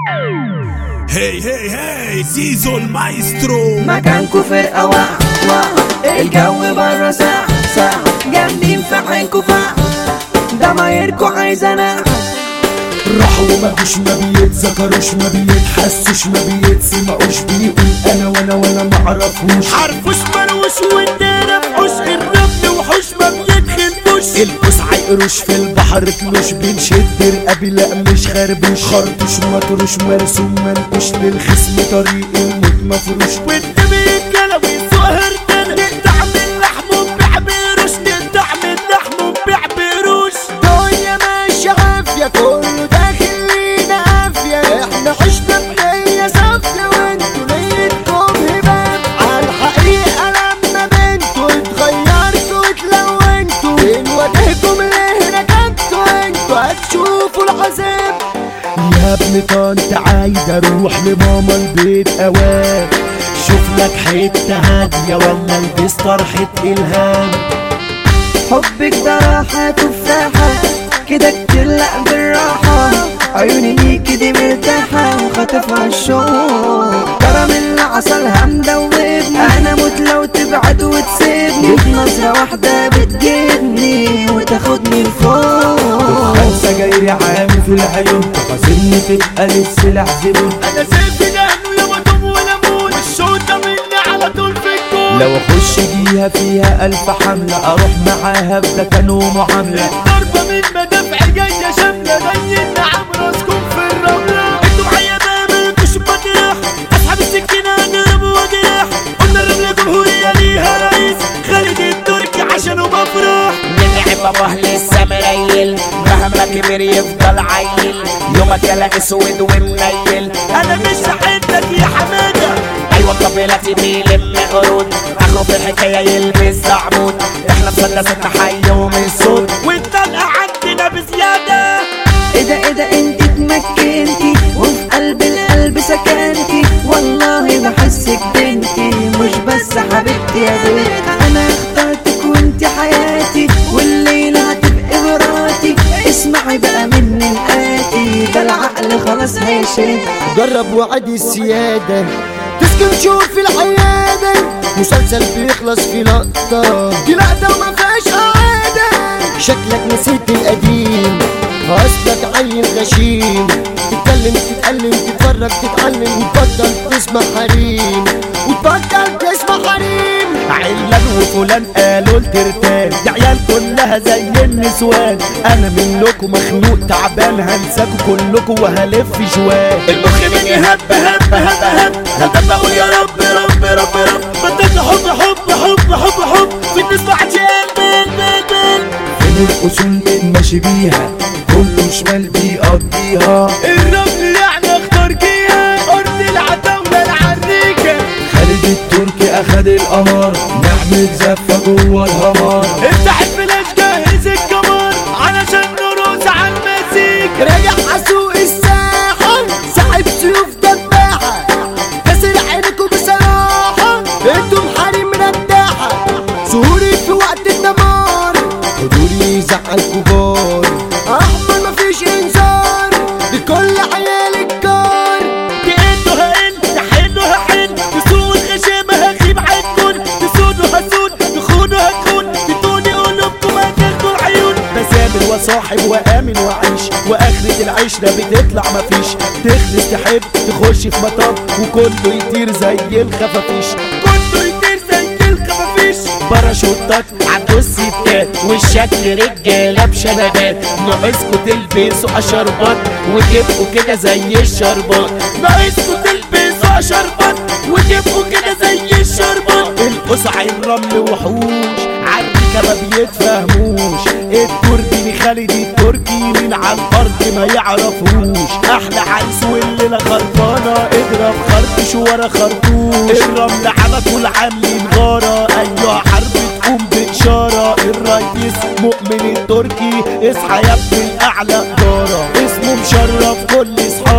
هي هي هي زيزو المايسترو مكانكو فرقة واقعة واقعة الجو برا ساعة ساعة جامدين في عينكو فاقعة ضمايركو عايزة نقعة راحوا وما جوش ما بيتذكروش ما بيتحسوش ما بيتسمعوش بيقول انا وانا وانا ما اعرفوش عرفوش مروش والدارة بحوش الرب وحوش ما بيتخنوش القوس عيقروش في البحر كلوش بنشد رقابي لا مش خربوش خرطوش مطروش مرسوم منقوش للخصم طريق الموت مفروش وانت بيتكلم ويسوق هردان نقطع من لحمه وبيع بيروش نقطع من لحمه وبيع بيروش الدنيا ماشية عافية كله داخل لينا عافية احنا عشنا بنية صافية وانتوا نيتكم هباب عالحقيقة لما بنتوا اتغيرتوا اتلونتوا بين وجهكم ليه ركبتوا انتوا هتشوفوا العذاب يا ابن طنط عايز اروح لماما البيت اوام شوف لك حته هاديه ولا البس طرحه الهام حبك ده راحة تفاحة كده كتير لا بالراحة عيوني ليكي دي مرتاحة وخاطفها الشوق كرم اللي عسلها مدوبني انا موت لو تبعد وتسيبني بنظرة واحدة بتجيبني وتاخدني لفوق خمسة جاي عامل في العيون تفاصيلني تبقى للسلع زبون انا سيف دهن يا مدوم وليمون الشوطة مني على طول في الجول لو اخش جيها فيها الف حملة اروح معاها بدكن ومعاملة ضربة من مدافع جاية شاملة زي النعام راسكم في الرملة انتوا معايا ما مالكوش مجرح اسحب السكينة اضرب واجرح قلنا الرملة جمهورية ليها رئيس خالد التركي عشانه بفرح نلعب باباه لسه مريل مهما كبر يفضل عيل يومك يلا اسود ومنيل انا مش هحدك يا حمادة ايوه قبيلتي بيلم قرود اخره في الحكايه يلبس زعمود احنا مسدسنا حي ومن صوت والطلقة عندنا بزيادة ايه ده ايه ده انت اتمكنتي وفي قلب القلب سكنتي والله بحسك بنتي مش بس حبيبتي يا بنت انا اخترتك وانت حياتي والليلة هتبقي مراتي اسمعي بقى مني الآتي ده العقل خلاص هيشد جرب وعدي السيادة تسكن شهور في العيادة مسلسل بيخلص في لقطة دي لقطة وما فيهاش قعادة شكلك نسيت القديم اصلك عيل غشيم تتكلم تتألم تتفرج تتعلم وتبطل تسمع حريم وتبطل تسمع حريم علان وفلان قالوا الترتان دي عيال كلها زي النسوان انا منكم مخنوق تعبان هنساكوا كلكم وهلف جوان المخ مني هب هب هب هب هب بقول يا رب رب رب رب بدك حب حب حب حب حب في الناس بعجل بال بال بال فين الاصول من ماشي بيها كله شمال بيقضيها الرمل يعني اختار جيها ارض العتاولة العريكة خالد التركي اخد القمر نعمل زفة جوه الهمر افتح الفلاش جهز الكمر علشان نرقص على المزيك راجع اسوق الساحة ساحب سيوف دباحة كسر عينكم بصراحة انتم حريم رداحة سهولي في وقت الدمار حضوري يزعل كبار احمر مفيش انذار لكل عيال الكار تقلوا هقل تحلوا هحل تسوق الغشامة هغيب عنكن تسودوا هسود تخونوا هتخون تدوني قلوبكم هتاخدوا العيون بسامر وصاحب وامن وعيش واخرة العشرة بتطلع مفيش تخلص تحب تخش في مطب وكله يطير زي الخفافيش كله يطير زي الخفافيش باراشوتات عندو الستات والشكل رجالة بشنبات ناقصكوا تلبسوا اشربات وتبقوا كده زي الشربات ناقصكوا تلبسوا شربات وتبقوا كده زي الشربات القصع الرمل وحوش عالريكة ما بيتفهموش التركي خالد التركي من على الارض ما يعرفوش احلى عرس والليله خربانه اضرب خرطش ورا خرطوش الرمل على طول عاملين غاره ايوه حرب تقوم بإشارة الريس مؤمن التركي اصحى يا ابن الأعلى إدارة اسمه مشرف كل أصحابه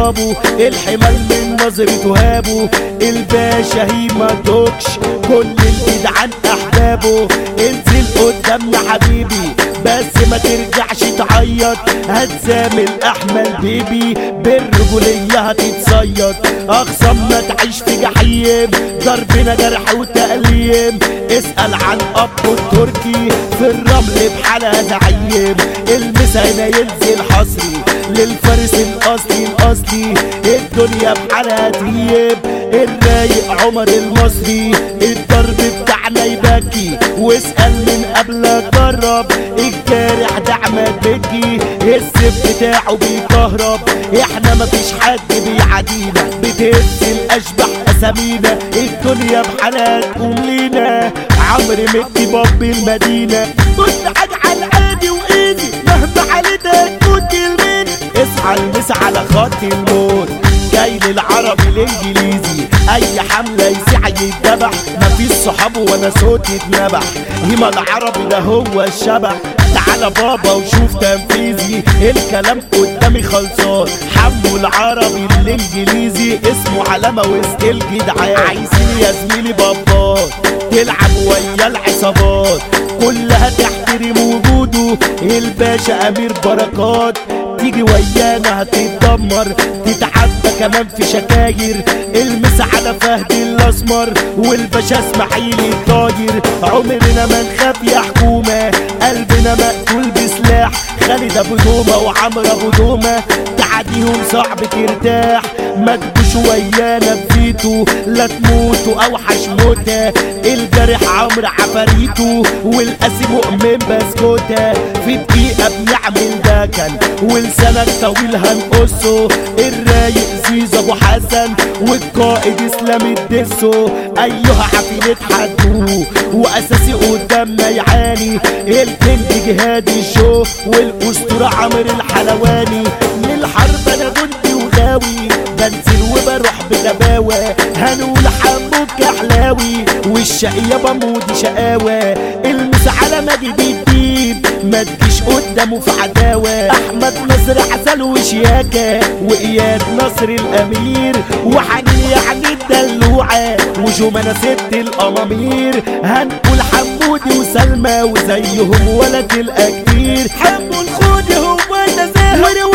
اصحابه الحمال من نظرته هابه الباشا هي ما توكش كل الجدعان احبابه انزل قدامنا حبيبي بس ما ترجعش تعيط هتزامل احمد بيبي بالرجولية هتتصيد اخصامنا تعيش في جحيم ضربنا جرح وتأليم اسأل عن ابو التركي في الرمل بحالها زعيم المسا هنا ينزل حصري للفارس الاصلي الاصلي الدنيا بحالها تهيب الرايق عمر المصري الضرب بتاعنا يبكي واسأل من قبل جرب الجارح ده عماد بكي السيف بتاعه بيكهرب احنا مفيش حد بيعادينا بتهز الاشبح اسامينا الدنيا بحالها تقوم لينا عمرو مكي باب المدينة كنت حاجة على عادي وايدي مهما عليتها تموت كلمتي اصحى المس على خط الموت جاي للعربي الانجليزي اي حملة يسيع يتذبح مفيش صحابه وانا صوتي اتنبح هما العربي ده هو الشبح تعالى بابا وشوف تنفيذي الكلام قدامي خلصان حمو العربي الانجليزي اسمه علامة وسط الجدعان عايزين يا زميلي بابات تلعب ويا العصابات كلها تحترم وجوده الباشا امير بركات تيجي ويانا هتتدمر تتعدى كمان في شكاير المس على فهد الاسمر والباشا اسماعيل الطاير عمرنا ما نخاف يا حكومه قلبنا مقتول بسلاح خالد ابو دومه وعمرو ابو دومه تعديهم صعب ترتاح ما تجوش ويانا بفيتو لا تموتوا اوحش موتة الجرح عمرو عفاريته والقاسي مؤمن بسكوتة في دقيقة بنعمل ده كان ولسانك طويل هنقصه الرايق زيزو ابو حسن والقائد اسلام الدسو ايها حفيلة حدو واساسي قدامنا يعاني الكينج جهاد الشو والاسطورة عمرو الحلواني للحرب انا جندي وغاوي بنزل وبروح بغباوة هنقول حموك حلاوي والشقية بموت شقاوة المس على مجد الدين ما تجيش قدامه في عداوة احمد نصر عسل وشياكة واياد نصر الامير وحنين يعني الدلوعة وجمانة ست الامامير هنقول حمودي وسلمى وزيهم ولد الاكتير حمو الخودي هو النزاهة